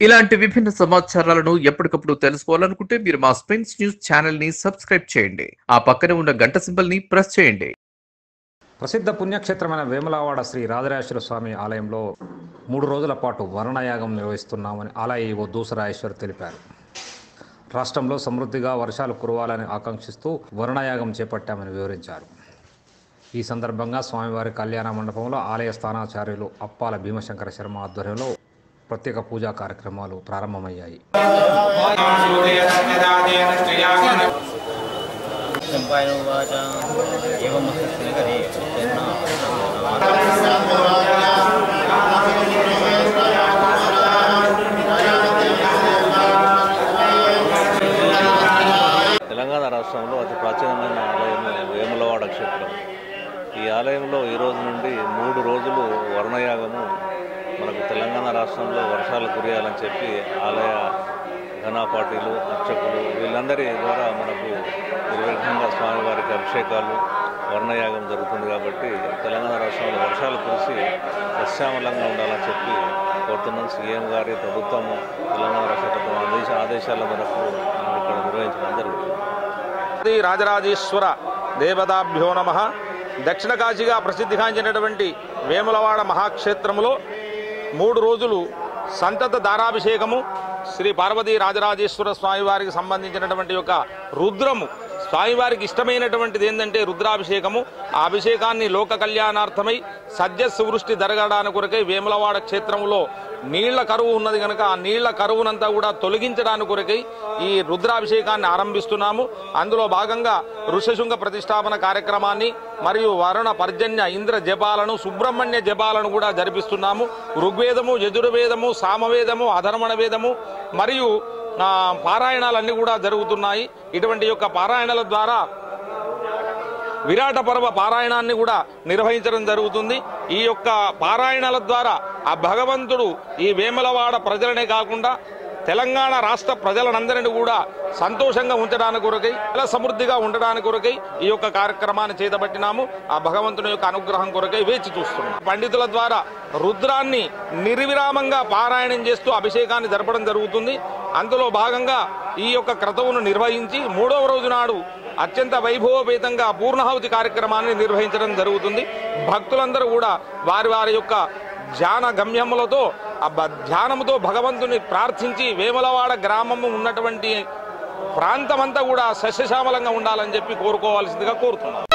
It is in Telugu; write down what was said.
ఇలాంటి విభిన్న సమాచారాలను ఎప్పటికప్పుడు తెలుసుకోవాలనుకుంటే మీరు మా స్ప్రింగ్స్ న్యూస్ ఛానల్ ని సబ్స్క్రైబ్ చేయండి ఆ పక్కనే ఉన్న గంట సింబల్ ని ప్రెస్ చేయండి ప్రసిద్ధ పుణ్యక్షేత్రమైన వేములవాడ శ్రీ రాజరాజేశ్వర స్వామి ఆలయంలో మూడు రోజుల పాటు వర్ణయాగం నిర్వహిస్తున్నామని ఆలయ ఈవో దూసరాజేశ్వర్ తెలిపారు రాష్ట్రంలో సమృద్ధిగా వర్షాలు కురవాలని ఆకాంక్షిస్తూ వర్ణయాగం చేపట్టామని వివరించారు ఈ సందర్భంగా స్వామివారి కళ్యాణ మండపంలో ఆలయ స్థానాచార్యులు అప్పాల భీమశంకర శర్మ ఆధ్వర్యంలో ప్రత్యేక పూజా కార్యక్రమాలు ప్రారంభమయ్యాయి सम्पायनोवाच एवमस्ति करे తెలంగాణ రాష్ట్రంలో అతి ప్రాచీనమైన ఆలయం వేములవాడ క్షేత్రం ఈ ఆలయంలో ఈ రోజు నుండి మూడు రోజులు వర్ణయాగము మనకు తెలంగాణ రాష్ట్రంలో వర్షాలు కురియాలని చెప్పి ఆలయ ఘనాపాటీలు అర్చకులు వీళ్ళందరి ద్వారా మనకు నిర్విఘ్నంగా స్వామివారికి అభిషేకాలు వర్ణయాగం జరుగుతుంది కాబట్టి తెలంగాణ రాష్ట్రంలో వర్షాలు కురిసి సస్యామలంగా ఉండాలని చెప్పి కోరుతున్నాం సీఎం గారి ప్రభుత్వము తెలంగాణ రాష్ట్ర ప్రభుత్వం ఆదేశ ఆదేశాల మేరకు మనం ఇక్కడ నిర్వహించడం జరుగుతుంది శ్రీ రాజరాజేశ్వర దేవతాభ్యో నమ దక్షిణ కాశీగా ప్రసిద్ధిగాంచినటువంటి వేములవాడ మహాక్షేత్రములో మూడు రోజులు సంతత దారాభిషేకము శ్రీ పార్వతీ రాజరాజేశ్వర స్వామివారికి సంబంధించినటువంటి యొక్క రుద్రము స్వామివారికి ఇష్టమైనటువంటిది ఏంటంటే రుద్రాభిషేకము ఆ అభిషేకాన్ని లోక కళ్యాణార్థమై సద్య సువృష్టి జరగడానికి కొరకై వేములవాడ క్షేత్రములో నీళ్ల కరువు ఉన్నది కనుక ఆ నీళ్ల కరువునంతా కూడా తొలగించడానికి కొరకై ఈ రుద్రాభిషేకాన్ని ఆరంభిస్తున్నాము అందులో భాగంగా ఋషశృంగ ప్రతిష్టాపన కార్యక్రమాన్ని మరియు వరుణ పర్జన్య ఇంద్ర జపాలను సుబ్రహ్మణ్య జపాలను కూడా జరిపిస్తున్నాము ఋగ్వేదము యజుర్వేదము సామవేదము అధర్మణ వేదము మరియు ఆ, పారాయణాలన్నీ కూడా జరుగుతున్నాయి ఇటువంటి యొక్క పారాయణల ద్వారా విరాట పర్వ పారాయణాన్ని కూడా నిర్వహించడం జరుగుతుంది ఈ యొక్క పారాయణాల ద్వారా ఆ భగవంతుడు ఈ వేములవాడ ప్రజలనే కాకుండా తెలంగాణ రాష్ట్ర ప్రజలనందరినీ కూడా సంతోషంగా ఉంచడానికి కొరకై చాలా సమృద్ధిగా ఉండడానికి కొరకై ఈ యొక్క కార్యక్రమాన్ని చేతబట్టినాము ఆ భగవంతుని యొక్క అనుగ్రహం కొరకై వేచి చూస్తున్నాం పండితుల ద్వారా రుద్రాన్ని నిర్విరామంగా పారాయణం చేస్తూ అభిషేకాన్ని జరపడం జరుగుతుంది అందులో భాగంగా ఈ యొక్క క్రతువును నిర్వహించి మూడవ రోజు నాడు అత్యంత వైభవపేతంగా పూర్ణాహుతి కార్యక్రమాన్ని నిర్వహించడం జరుగుతుంది భక్తులందరూ కూడా వారి వారి యొక్క ధ్యాన గమ్యములతో ఆ బ- ధ్యానముతో భగవంతుని ప్రార్థించి వేములవాడ గ్రామము ఉన్నటువంటి ప్రాంతమంతా కూడా సస్యశ్యామలంగా ఉండాలని చెప్పి కోరుకోవాల్సిందిగా కోరుతున్నాను